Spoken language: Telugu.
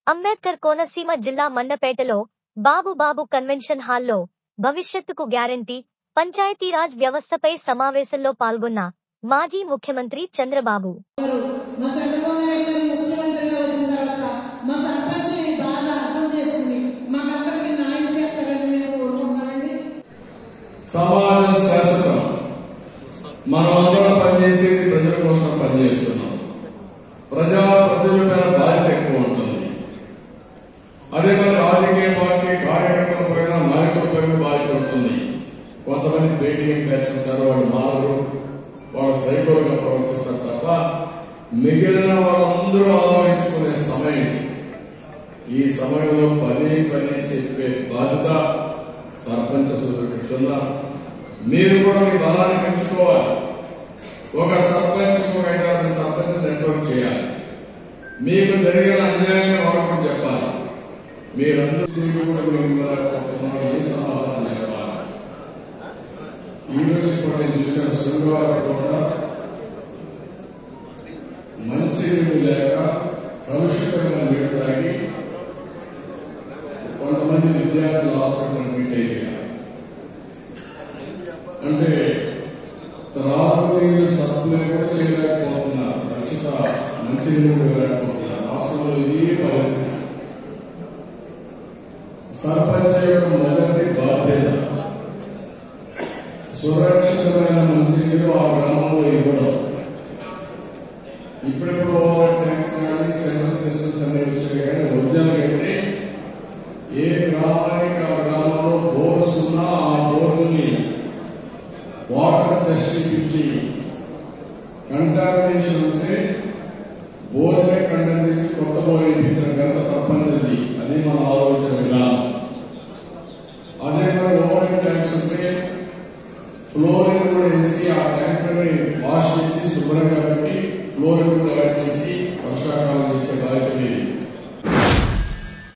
అంబేద్కర్ కోనసీమ జిల్లా మండపేటలో బాబు బాబు కన్వెన్షన్ హాల్లో భవిష్యత్తుకు గ్యారంటీ పంచాయతీరాజ్ వ్యవస్థపై సమావేశంలో పాల్గొన్న మాజీ ముఖ్యమంత్రి చంద్రబాబు మా చంద్రబాబు నాయుడు గారు ముఖ్యమంత్రిగా వచ్చిన తర్వాత మా సర్పంచ్ బాగా అర్థం చేసుకుని మాకందరికి న్యాయం చేస్తారని మేము కోరుకుంటున్నామండి సమాజం శాశ్వతం మనమందరం పనిచేసేది ప్రజల కోసం పనిచేస్తున్నాం ప్రజా ప్రజలపైన బాధ్యత ఎక్కువ ఉంటుంది అదే మరి రాజకీయ పార్టీ కార్యకర్తల పైన నాయకుల పైన బాధ్యత ఉంటుంది కొంతమంది పేటీఎం బ్యాచ్ ఉంటారు వాళ్ళు మారరు వాళ్ళు సైకోలుగా ప్రవర్తిస్తారు తప్ప మిగిలిన వాళ్ళందరూ ఆలోచించుకునే సమయం ఇది. ఈ సమయంలో పని పని చెప్పే బాధ్యత సర్పంచ్ సూచన మీరు కూడా మీ బలాన్ని పెంచుకోవాలి ఒక సర్పంచ్ ఒక ఐదారు సర్పంచ్ నెట్వర్క్ చేయాలి మీకు జరిగిన అన్యాయాన్ని వాళ్ళు కూడా చెప్పాలి మీరందరూ తిరిగి కూడా మీరు ఇవ్వలేకపోతున్నారు ఏ సమాధానం చెప్పాలి ఈ రోజు ఇప్పుడు నేను చూసిన శృంగారం కూడా మంచి నీళ్ళు లేక కలుషితమైన నీళ్ళు తాగి కొంతమంది విద్యార్థులు హాస్పిటల్ అడ్మిట్ అయ్యారు అంటే త్రాగునీరు సప్లై కూడా చేయలేకపోతున్నారు రక్షిత మంచి నీళ్ళు వెళ్ళలేకపోతున్నారు రాష్ట్రంలో ఇది పరిస్థితి సర్పంచ్ యొక్క మొదటి బాధ్యత సురక్షితమైన మంచినీరు ఆ గ్రామంలో ఇవ్వడం ఇప్పుడిప్పుడు ఓవర్ ట్యాంక్స్ కానీ సెంట్రల్ సిస్టమ్స్ అనేవి వచ్చాయి కానీ ఒరిజినల్ అయితే ఏ గ్రామానికి ఆ గ్రామంలో బోర్స్ ఉన్నా ఆ బోర్డుని వాటర్ టెస్ట్ చేయించి కంటామినేషన్ ఉంటే బోర్నే కండమ్ చేసి కొత్త బోర్ వేయించిన ఘనత సర్పంచ్ అది అది మన ఆలోచన విధానం అదే మరి ఓవర్ ట్యాంక్స్ ఉంటే ఫ్లోరింగ్ కూడా వేసి ఆ ట్యాంకర్ని వాష్ చేసి శుభ్రంగా పెట్టి